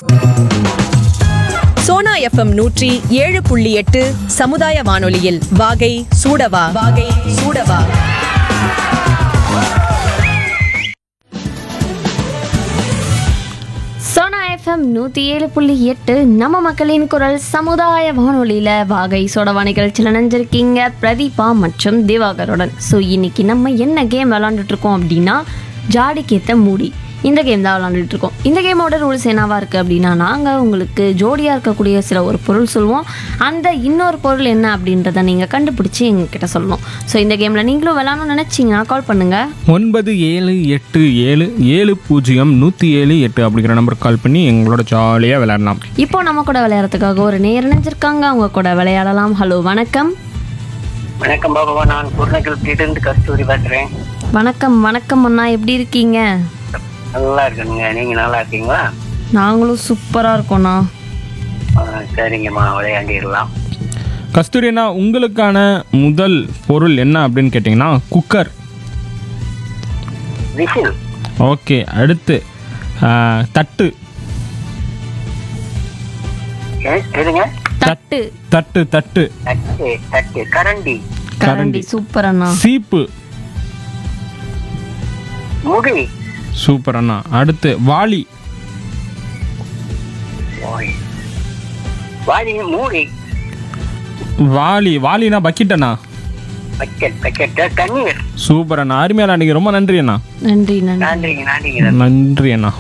Sona FM நூற்றி ஏழு புள்ளி எட்டு சமுதாய வானொலியில் வாகை சூடவா வாகை சூடவா சோனா எஃப்எம் நூற்றி ஏழு புள்ளி எட்டு நம்ம மக்களின் குரல் சமுதாய வானொலியில் வாகை சோடவா நிகழ்ச்சியில் நினைஞ்சிருக்கீங்க பிரதீபா மற்றும் திவாகருடன் ஸோ இன்னைக்கு நம்ம என்ன கேம் விளாண்டுட்டு இருக்கோம் அப்படின்னா ஜாடிக்கேத்த மூடி இந்த கேம் தான் விளாண்டுட்டு இருக்கோம் இந்த கேமோட ரூல்ஸ் என்னவா இருக்குது அப்படின்னா நாங்கள் உங்களுக்கு ஜோடியாக இருக்கக்கூடிய சில ஒரு பொருள் சொல்லுவோம் அந்த இன்னொரு பொருள் என்ன அப்படின்றத நீங்கள் கண்டுபிடிச்சி எங்ககிட்ட சொல்லணும் ஸோ இந்த கேமில் நீங்களும் விளாடணும்னு நினச்சிங்கன்னா கால் பண்ணுங்கள் ஒன்பது ஏழு எட்டு ஏழு ஏழு பூஜ்ஜியம் நூற்றி ஏழு எட்டு அப்படிங்கிற நம்பருக்கு கால் பண்ணி எங்களோட ஜாலியாக விளையாடலாம் இப்போ நம்ம கூட விளையாடுறதுக்காக ஒரு நேர் நினைஞ்சிருக்காங்க அவங்க கூட விளையாடலாம் ஹலோ வணக்கம் வணக்கம் பாபா நான் குருநகரத்திலிருந்து கஸ்தூரி பேசுறேன் வணக்கம் வணக்கம் அண்ணா எப்படி இருக்கீங்க நல்லா இருக்கணுங்க நீங்க நல்லா இருக்கீங்களா நாங்களும் சூப்பராக இருக்கோண்ணா ஆ, சரிங்கம்மா விளையாண்டிடலாம் கஸ்தூரினா உங்களுக்கான முதல் பொருள் என்ன அப்படின்னு கேட்டிங்கன்னா குக்கர் விசில் ஓகே அடுத்து ஆ, தட்டு எ- எதுங்க தட்டு தட்டு தட்டு தட்டு தட்டு கரண்டி கரண்டி சூப்பர் அண்ணா சீப்பு முடி சூப்பர் அண்ணா அடுத்து வாளி ஓய். வாடி மூடி வாளி வாளினா பக்கெட் அண்ணா பக்கெட் பக்கெட் தண்ணீர் சூப்பர் அண்ணா அருமையாக நீங்கள் ரொம்ப நன்றி அண்ணா நன்றி நன்றி நன்றிங்க நன்றிங்க நன்றி அண்ணா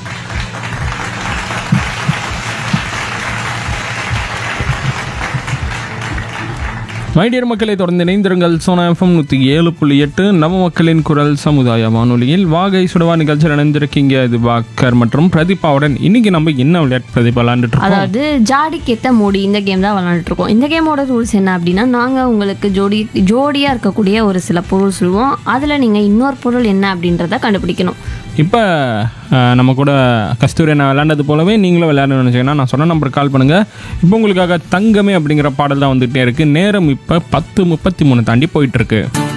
மைடியர் மக்களை தொடர்ந்து இணைந்திருங்கள் சோனா எஃப்எம் நூற்றி ஏழு புள்ளி எட்டு நம்ம மக்களின் குரல் சமுதாய வானொலியில் வாகை சுடவா நிகழ்ச்சியில் இணைந்திருக்கீங்க இது வாக்கர் மற்றும் பிரதீபாவுடன் இன்னைக்கு நம்ம என்ன விளையாட்டு பிரதீபா விளையாண்டுட்டு இருக்கோம் அதாவது ஜாடிக்கேத்த மூடி இந்த கேம் தான் விளாண்டுட்டு இருக்கோம் இந்த கேமோட ரூல்ஸ் என்ன அப்படின்னா நாங்கள் உங்களுக்கு ஜோடி ஜோடியாக இருக்கக்கூடிய ஒரு சில பொருள் சொல்லுவோம் அதில் நீங்கள் இன்னொரு பொருள் என்ன அப்படின்றத கண்டுபிடிக்கணும் இப்போ நம்ம கூட கஸ்தூரி நான் விளையாண்டது போலவே நீங்களும் விளையாடணும்னு நினச்சிங்கன்னா நான் சொன்ன நம்பருக்கு கால் பண்ணுங்கள் இப்போ உங்களுக்காக தங்கமே அப்படிங்கிற பாடல் தான் வந்துகிட்டே இருக்குது நேரம் இப்போ பத்து முப்பத்தி மூணு தாண்டி போயிட்டுருக்கு